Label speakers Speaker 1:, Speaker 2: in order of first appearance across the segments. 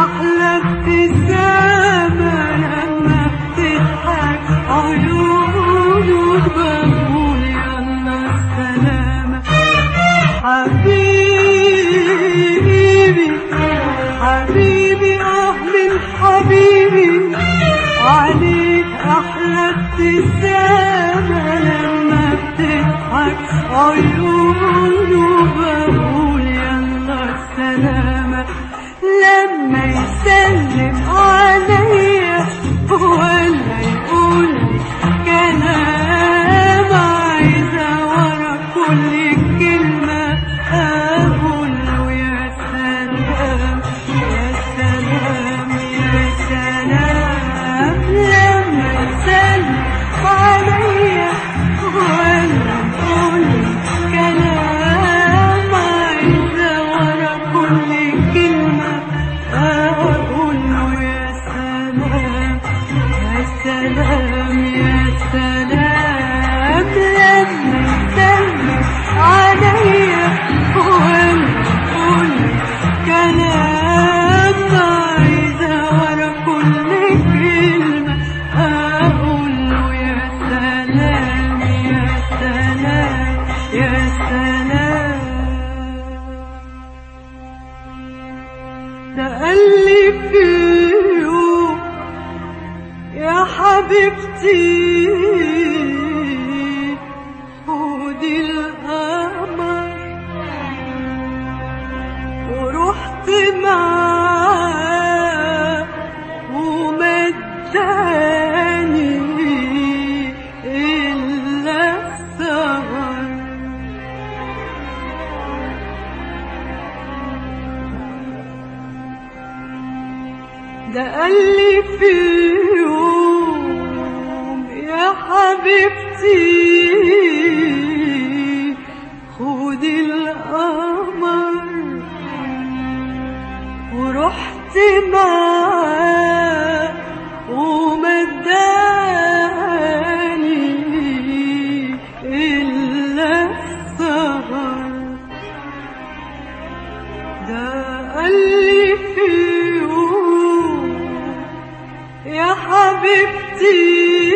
Speaker 1: أحلى ابتسامة لما بتضحك عيونك بقول يلا السلامة حبيبي حبيبي اه من حبيبي عليك احلى ابتسامة لما بتضحك عيونه بقول يلا السلامة لما يسلم عليا ولا يقول كلام عايزة ورا كل كلمة أقول له يا سلام يا سلام يا سلام لما يسلم عليا ولا يقول كلام عايزة ورا كل كلمة أقول له يا سلام يا سلام يا سلام لما يسلم عليا ولا يقول كلام عايزة ورا كل كلمة أقول له يا سلام يا سلام يا سلام ده قال لي في يوم يا حبيبتي خدي القمر ورحت معاه ومداني إلا السهر ده قال لي في يوم يا حبيبتي خدي القمر ورحت معاه ومداني إلا السهر ده قال لي في يوم يا حبيبتي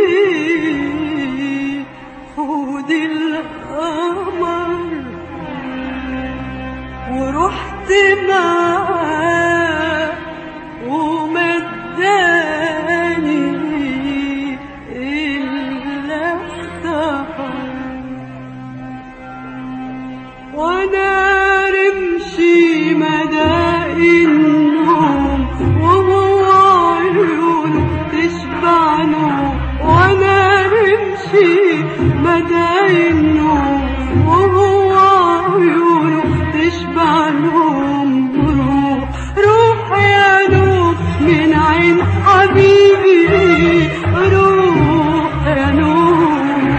Speaker 1: خدي القمر ورحت معاه ومداني إلا السهر وانا رمشي مدى النوم وهو عيونه تشبع نوم وانا رمشي مدى النوم وهو عيونه تشبع نوم روح روح يا نوم من عين حبيبي روح يا نوم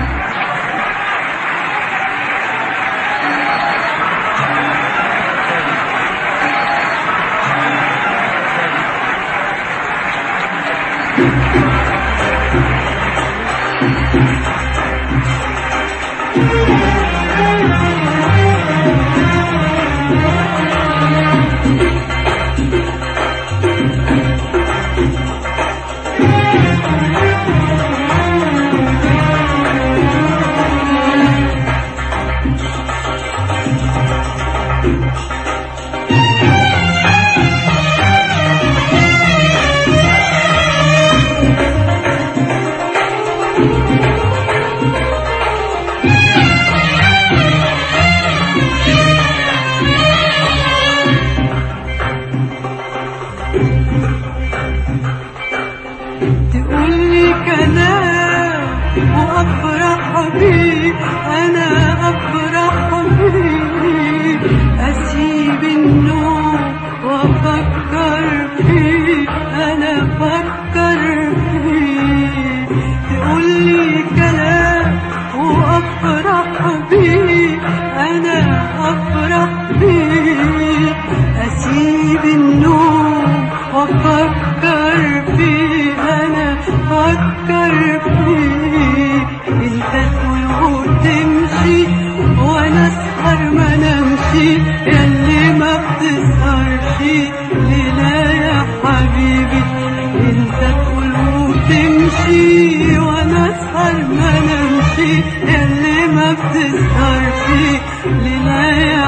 Speaker 1: تقولي كلام وافرح بيه انا افرح بيه اسيب النوم وافكر فيه انا افكر فيه تقولي كلام وافرح بيه انا افرح بيه اسيب النوم وافكر فيه انا افكر فيه انت تقول تمشي وانا اسهر ما نمشي ياللي ما بتسهرش ليلة يا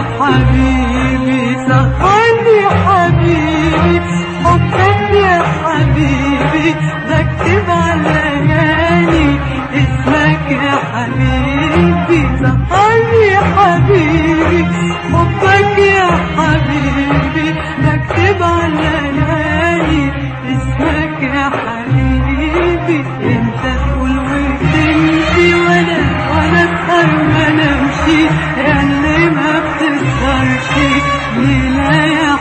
Speaker 1: حبيبي سهرني حبيبي حبك يا حبيبي بكتب على ليالي اسمك يا حبيبي سهرني حبيبي حبك يا حبيبي بكتب على ليالي اسمك يا حبيبي انت تقول وتمشي وانا وانا اسهر ما نمشي يا اللي ما بتسهرش ليلة يا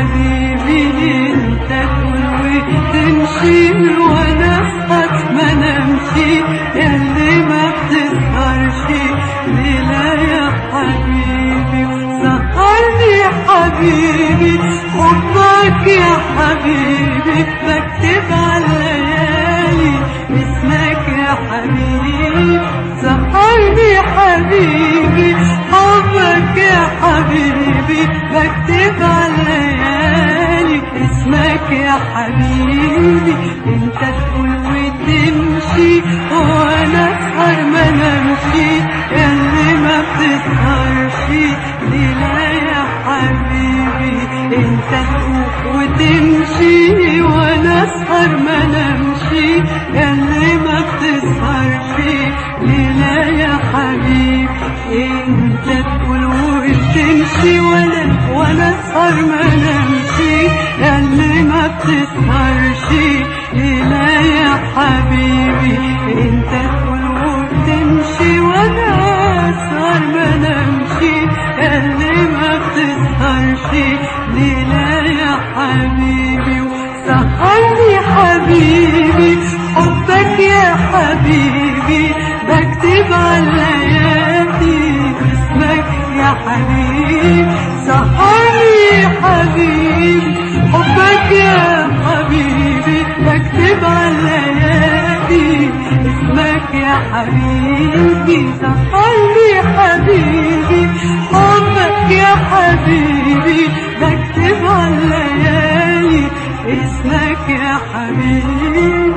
Speaker 1: حبيبي انت تقول وتمشي وانا اسهر ما نمشي يا اللي ما بتسهرش ليلة يا حبيبي سهرني يا حبيبي حبك يا حبيبي بكتب على الليالي اسمك يا حبيبي سهرني يا حبيبي حبك يا حبيبي بكتب على الليالي اسمك يا حبيبي انت تقول وتمشي وانا اسهر ما نمشي يا اللي ما بتسهرش ليلة يا حبيبي انت تقول وتمشي وانا اسهر ما نمشي يا اللي ما بتسهرش ليلة يا حبيبي انت تقول وتمشي وانا وانا اسهر ما نمشي يا اللي ما بتسهرش ليلة يا حبيبي انت تقول وتمشي وانا اسهر ما نمشي يا اللي ما بتسهرش ليلة يا حبيبي سهرني حبيبي حبك يا حبيبي بكتب على الليالي اسمك يا حبيبي سهرني حبيبي حبك يا حبيبي بكتب على الليالي اسمك يا حبيبي سهرني حبيبي حبك يا حبيبي بكتب على الليالي اسمك يا حبيبي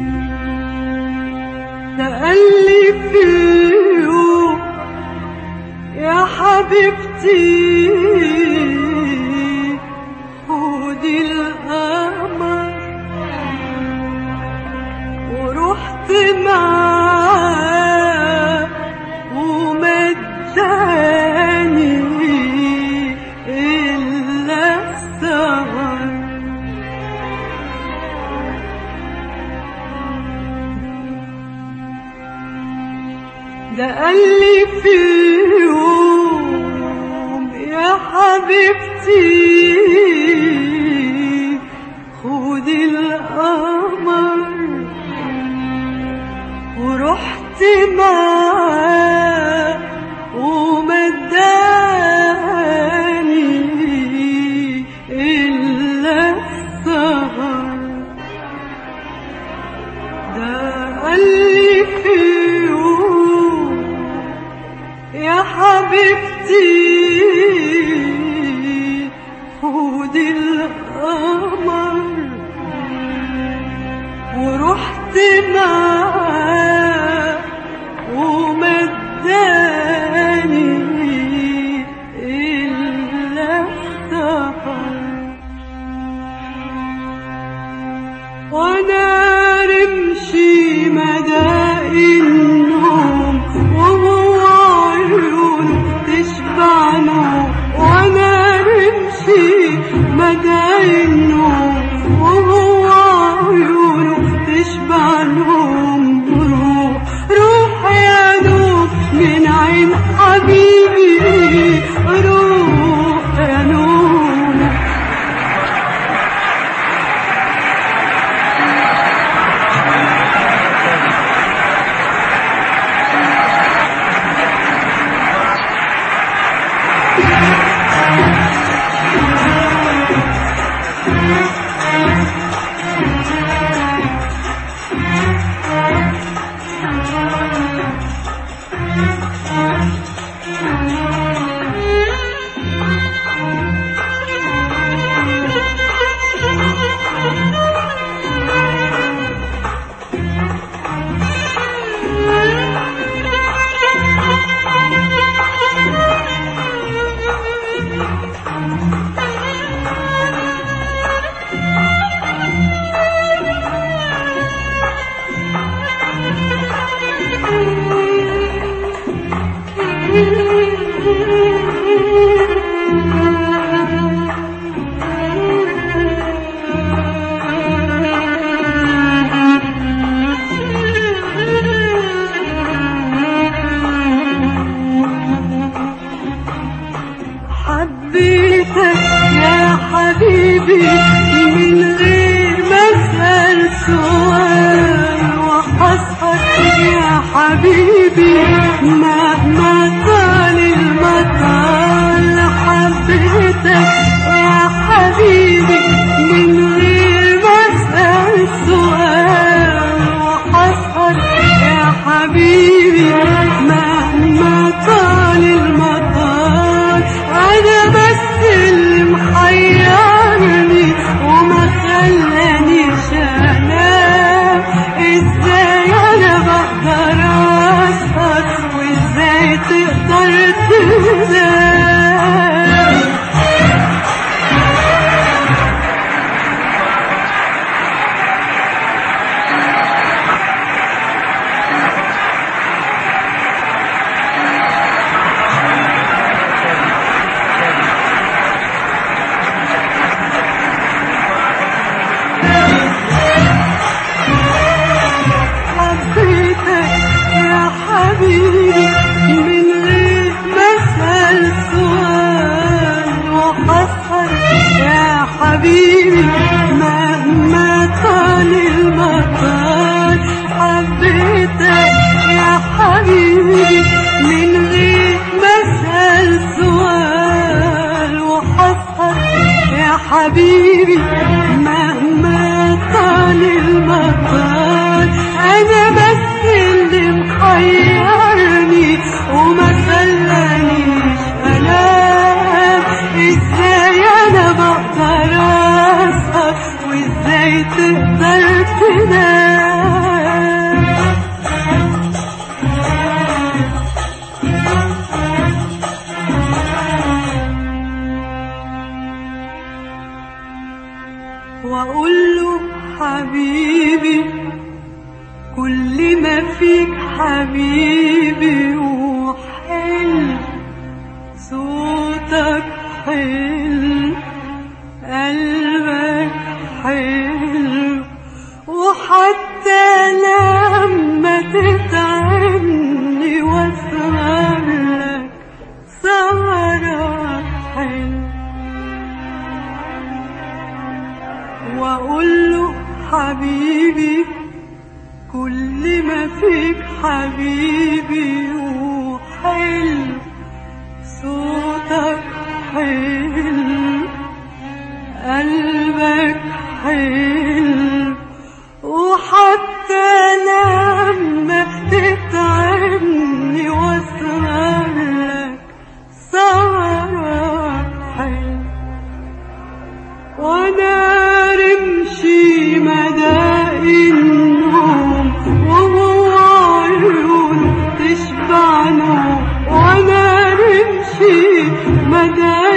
Speaker 1: تألف في اليوم يا حبيبتي خدي القمر ورحت معاه ومداني إلا السهر ده قال لي في اليوم يا حبيبتي خدي القمر ورحت معاه ومداني إلا السهر ده قال لي في يوم يا حبيبتي حبيبي من غير ما اسال سؤال وحسهر يا حبيبي مهما طال المطال حبيتك يا حبيبي من غير ما اسال سؤال وحسهر يا حبيبي مهما طال المطال انا بس اللي محيرني وما خلانيش انام ازاي انا بقدر اسهر وازاي تقدر تنام حبيتك يا حبيبي من غير ما اسال سؤال وحسهر يا حبيبي مهما طال المطال حبيتك يا حبيبي من غير ما اسال سؤال وحسهر يا حبيبي مهما طال المطال انا بس اللي محيرني وما خلانيش انام ازاي انا بقدر اسهر وازاي تقدر تنام واقول له حبيبي كل ما فيك حبيبي وحلو صوتك حلو قلبك حلو وحتى لما تتعبني واسهر لك سهرك حلو واقول له حبيبي كل ما فيك حبيبي وحلو صوتك حلو قلبك حلو وحتى لما تتعبني واسهر لك سهرك حلو وانا رمشي مدى النوم وهو عيونه تشبع نوم وانا رمشي مدى